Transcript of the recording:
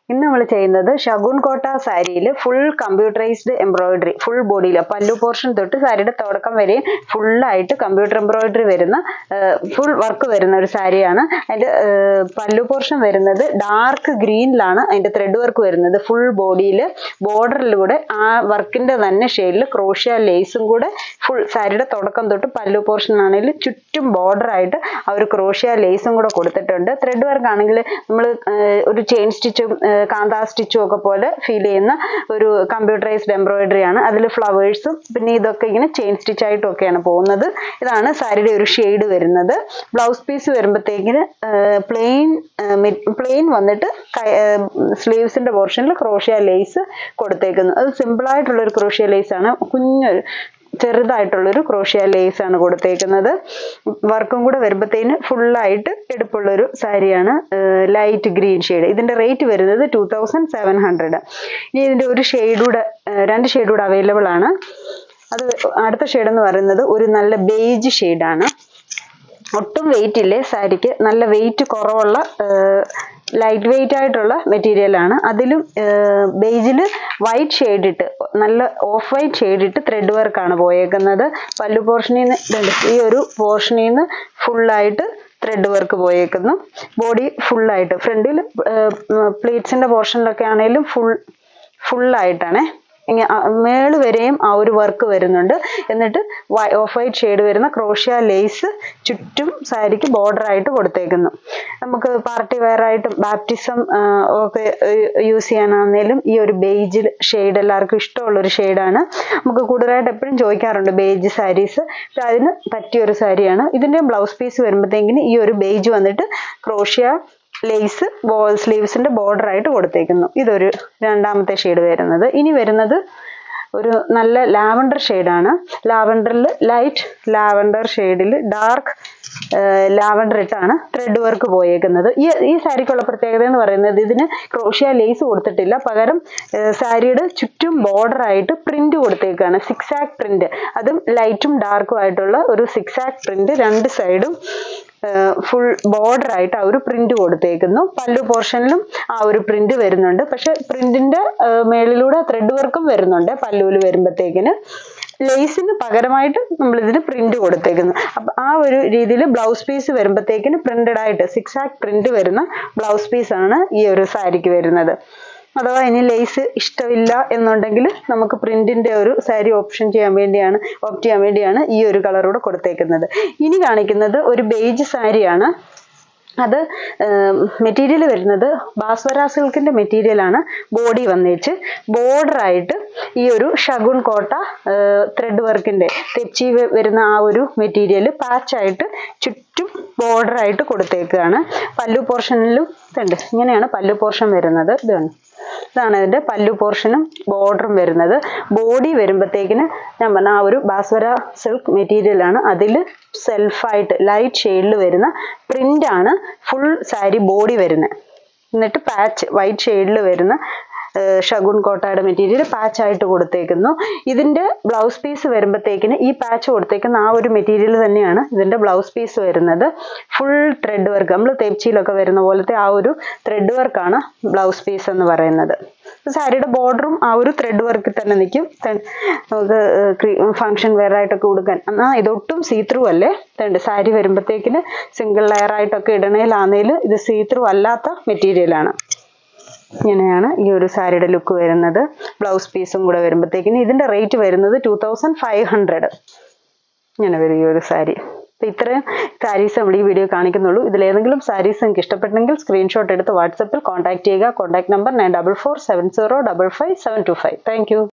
ഇന്ന് നമ്മൾ ചെയ്യുന്നത് ഷഗുൺ കോട്ട സാരിയിൽ ഫുൾ കമ്പ്യൂട്ടറൈസ്ഡ് എംബ്രോയിഡറി ഫുൾ ബോഡിയിൽ പല്ലു പോർഷൻ തൊട്ട് സാരിയുടെ തുടക്കം വരെയും ഫുള്ളായിട്ട് കമ്പ്യൂട്ടർ എംബ്രോയിഡറി വരുന്ന ഫുൾ വർക്ക് വരുന്ന ഒരു സാരിയാണ് അതിൻ്റെ പല്ലു പോർഷൻ വരുന്നത് ഡാർക്ക് ഗ്രീനിലാണ് അതിൻ്റെ ത്രെഡ് വർക്ക് വരുന്നത് ഫുൾ ബോഡിയിൽ ബോർഡറിലൂടെ ആ വർക്കിൻ്റെ തന്നെ ഷെയ്ഡിൽ ക്രോഷ്യ ലേസും കൂടെ ഫുൾ സാരിയുടെ തുടക്കം തൊട്ട് പല്ലു പോർഷൻ ആണെങ്കിൽ ചുറ്റും border ആയിട്ട് ആ ഒരു ക്രോഷ്യ ലേസും കൂടെ കൊടുത്തിട്ടുണ്ട് ത്രെഡ് വർക്ക് ആണെങ്കിൽ നമ്മൾ ഒരു ചെയിൻ സ്റ്റിച്ചും കാന്താ സ്റ്റിച്ചും ഒക്കെ പോലെ ഫീൽ ചെയ്യുന്ന ഒരു കമ്പ്യൂട്ടറൈസ്ഡ് എംബ്രോയിഡറി ആണ് അതിൽ ഫ്ലവേഴ്സും പിന്നെ ഇതൊക്കെ ഇങ്ങനെ ചെയിൻ സ്റ്റിച്ച് ആയിട്ടും ഒക്കെയാണ് പോകുന്നത് ഇതാണ് സാരിയുടെ ഒരു ഷെയ്ഡ് വരുന്നത് ബ്ലൗസ് പീസ് വരുമ്പോഴത്തേക്കിന് പ്ലെയിൻ പ്ലെയിൻ വന്നിട്ട് സ്ലീവ്സിന്റെ പോർഷനിൽ ക്രോഷ്യ ലേസ് കൊടുത്തേക്കുന്നു അത് സിമ്പിൾ ആയിട്ടുള്ള ഒരു ക്രോഷ്യ ലേസ് ആണ് കുഞ്ഞൊരു ചെറുതായിട്ടുള്ളൊരു ക്രോഷ്യ ലേസ് ആണ് കൊടുത്തേക്കുന്നത് വർക്കും കൂടെ വരുമ്പോഴത്തേന് ഫുള്ളായിട്ട് എടുപ്പുള്ളൊരു സാരിയാണ് ലൈറ്റ് ഗ്രീൻ ഷെയ്ഡ് ഇതിന്റെ റേറ്റ് വരുന്നത് ടു തൗസൻഡ് സെവൻ ഹൺഡ്രഡ് ഇനി ഇതിന്റെ ഒരു ഷെയ്ഡ് കൂടെ രണ്ട് ഷെയ്ഡ് കൂടെ അവൈലബിൾ ആണ് അത് അടുത്ത ഷെയ്ഡ് എന്ന് പറയുന്നത് ഒരു നല്ല ബേജ് ഷെയ്ഡാണ് ഒട്ടും വെയിറ്റ് ഇല്ലേ സാരിക്ക് നല്ല വെയിറ്റ് കുറവുള്ള ലൈറ്റ് വെയിറ്റ് ആയിട്ടുള്ള മെറ്റീരിയൽ ആണ് അതിലും ബേജിൽ വൈറ്റ് ഷെയ്ഡ് ഇട്ട് നല്ല ഓഫ് വൈറ്റ് ഷെയ്ഡ് ഇട്ട് ത്രെഡ് വർക്കാണ് പോയേക്കുന്നത് പല്ലു പോർഷനിൽ നിന്ന് ഈ ഒരു പോർഷനിൽ നിന്ന് ഫുള്ളായിട്ട് ത്രെഡ് വർക്ക് പോയേക്കുന്നു ബോഡി ഫുള്ളായിട്ട് ഫ്രണ്ടിൽ പ്ലീറ്റ്സിന്റെ പോർഷനിലൊക്കെ ആണെങ്കിലും ഫുൾ ഫുള്ളായിട്ടാണേ ഇങ്ങനെ മേള് വരെയും ആ ഒരു വർക്ക് വരുന്നുണ്ട് എന്നിട്ട് ഓഫ് വൈറ്റ് ഷെയ്ഡ് വരുന്ന ക്രോഷ്യ ലേസ് ചുറ്റും സാരിക്ക് ബോർഡർ ആയിട്ട് കൊടുത്തേക്കുന്നു നമുക്ക് പാർട്ടി വെയർ ആയിട്ടും ബാപ്റ്റിസം ഒക്കെ യൂസ് ചെയ്യാനാണെങ്കിലും ഈ ഒരു ബേജ് ഷെയ്ഡ് എല്ലാവർക്കും ഇഷ്ടമുള്ള ഒരു ഷെയ്ഡാണ് നമുക്ക് കൂടുതലായിട്ട് എപ്പോഴും ചോദിക്കാറുണ്ട് ബേജ് സാരീസ് പക്ഷെ അതിന് പറ്റിയ ഒരു സാരിയാണ് ഇതിൻ്റെ ബ്ലൗസ് പീസ് വരുമ്പോഴത്തേക്കിന് ഈ ഒരു ബേജ് വന്നിട്ട് ക്രോഷ്യ ലേസ് ബോൾ സ്ലീവ്സിന്റെ ബോർഡർ ആയിട്ട് കൊടുത്തേക്കുന്നു ഇതൊരു രണ്ടാമത്തെ ഷെയ്ഡ് വരുന്നത് ഇനി വരുന്നത് ഒരു നല്ല ലാവണ്ടർ ഷെയ്ഡാണ് ലാവണ്ടറിൽ ലൈറ്റ് ലാവണ്ടർ ഷെയ്ഡിൽ ഡാർക്ക് ലാവണ്ടർ ഇട്ടാണ് ത്രെഡ് വർക്ക് പോയേക്കുന്നത് ഈ ഈ സാരിക്കുള്ള പ്രത്യേകത എന്ന് പറയുന്നത് ഇതിന് ക്രോഷ്യ ലേസ് കൊടുത്തിട്ടില്ല പകരം സാരിയുടെ ചുറ്റും ബോർഡർ ആയിട്ട് പ്രിന്റ് കൊടുത്തേക്കാണ് സിക്സ് ആക്ക് പ്രിന്റ് അതും ലൈറ്റും ഡാർക്കും ആയിട്ടുള്ള ഒരു സിക്സ് ആക്ക് പ്രിന്റ് രണ്ട് സൈഡും ഫുൾ ബോർഡർ ആയിട്ട് ആ ഒരു പ്രിന്റ് കൊടുത്തേക്കുന്നു പല്ലു പോർഷനിലും ആ ഒരു പ്രിന്റ് വരുന്നുണ്ട് പക്ഷെ പ്രിന്റിന്റെ മേളിലൂടെ ത്രെഡ് വർക്കും വരുന്നുണ്ട് പല്ലുവിൽ വരുമ്പോഴത്തേക്കിന് ലേസിന് പകരമായിട്ട് നമ്മൾ ഇതിന് പ്രിന്റ് കൊടുത്തേക്കുന്നു അപ്പൊ ആ ഒരു രീതിയിൽ ബ്ലൗസ് പീസ് വരുമ്പോഴത്തേക്കിന് പ്രിന്റഡ് ആയിട്ട് സിക്സ് ആക്ക് പ്രിന്റ് വരുന്ന ബ്ലൗസ് പീസ് ആണ് ഈ ഒരു സാരിക്ക് വരുന്നത് അഥവാ ഇനി ലേസ് ഇഷ്ടമില്ല എന്നുണ്ടെങ്കിൽ നമുക്ക് പ്രിന്റിന്റെ ഒരു സാരി ഓപ്ഷൻ ചെയ്യാൻ വേണ്ടിയാണ് ഓപ്റ്റ് ചെയ്യാൻ വേണ്ടിയാണ് ഈ ഒരു കളറൂടെ കൊടുത്തേക്കുന്നത് ഇനി കാണിക്കുന്നത് ഒരു ബേജ് സാരിയാണ് അത് മെറ്റീരിയൽ വരുന്നത് ബാസ്വര സിൽക്കിന്റെ മെറ്റീരിയൽ ആണ് ബോഡി വന്നേച്ച് ബോർഡർ ആയിട്ട് ഈ ഒരു ഷഗുൺ കോട്ട ത്രെഡ് വർക്കിന്റെ തെച്ചി വരുന്ന ആ ഒരു മെറ്റീരിയൽ പാച്ചായിട്ട് ചുറ്റും ബോർഡർ ആയിട്ട് കൊടുത്തേക്കുകയാണ് പല്ലു പോർഷനിലും ഇതുണ്ട് ഇങ്ങനെയാണ് പല്ലു പോർഷൻ വരുന്നത് ഇതാണ് ഇതാണ് ഇതിന്റെ പല്ലു പോർഷനും ബോർഡറും വരുന്നത് ബോഡി വരുമ്പോഴത്തേക്കിന് ഞാൻ പറഞ്ഞ ആ ഒരു ബാസ്വര സിൽക്ക് മെറ്റീരിയൽ ആണ് അതിൽ സെൽഫായിട്ട് ലൈറ്റ് ഷെയ്ഡിൽ വരുന്ന പ്രിന്റ് ആണ് ഫുൾ സാരി ബോഡി വരുന്നത് എന്നിട്ട് പാച്ച് വൈറ്റ് ഷെയ്ഡിൽ വരുന്ന ഷഗുൺ കോട്ടയുടെ മെറ്റീരിയൽ പാച്ച് ആയിട്ട് കൊടുത്തേക്കുന്നു ഇതിന്റെ ബ്ലൗസ് പീസ് വരുമ്പോഴത്തേക്കിന് ഈ പാച്ച് കൊടുത്തേക്കുന്ന ആ ഒരു മെറ്റീരിയൽ തന്നെയാണ് ഇതിന്റെ ബ്ലൗസ് പീസ് വരുന്നത് ഫുൾ ത്രെഡ് വർക്ക് നമ്മൾ തേപ്ചിയിലൊക്കെ വരുന്ന പോലത്തെ ആ ഒരു ത്രെഡ് വർക്കാണ് ബ്ലൗസ് പീസ് എന്ന് പറയുന്നത് സാരിയുടെ ബോർഡറും ആ ഒരു ത്രെഡ് വർക്കിൽ തന്നെ നിൽക്കും നമുക്ക് ഫംഗ്ഷൻ വെയർ ആയിട്ടൊക്കെ കൊടുക്കാൻ എന്നാൽ ഇതൊട്ടും സീത്രൂ അല്ലേ ഉണ്ട് സാരി വരുമ്പോഴത്തേക്കിന് സിംഗിൾ ലെയർ ആയിട്ടൊക്കെ ഇടണേലാന്നേൽ ഇത് സീത്രൂ അല്ലാത്ത മെറ്റീരിയലാണ് ഇങ്ങനെയാണ് ഈ ഒരു സാരിയുടെ ലുക്ക് വരുന്നത് ബ്ലൗസ് പീസും കൂടെ വരുമ്പോഴത്തേക്കിന് ഇതിന്റെ റേറ്റ് വരുന്നത് ടു തൗസൻഡ് ഫൈവ് ഹൺഡ്രഡ് ഇങ്ങനെ വരും ഈ ഒരു സാരി അപ്പോൾ ഇത്രയും സാരീസ് നമ്മൾ ഈ വീഡിയോ കാണിക്കുന്നുള്ളൂ ഇതിലേതെങ്കിലും സാരീസ് നിങ്ങൾക്ക് ഇഷ്ടപ്പെട്ടെങ്കിൽ സ്ക്രീൻഷോട്ട് എടുത്ത് വാട്സപ്പിൽ കോൺടാക്ട് ചെയ്യുക contact number nine double four seven zero double five seven two five thank U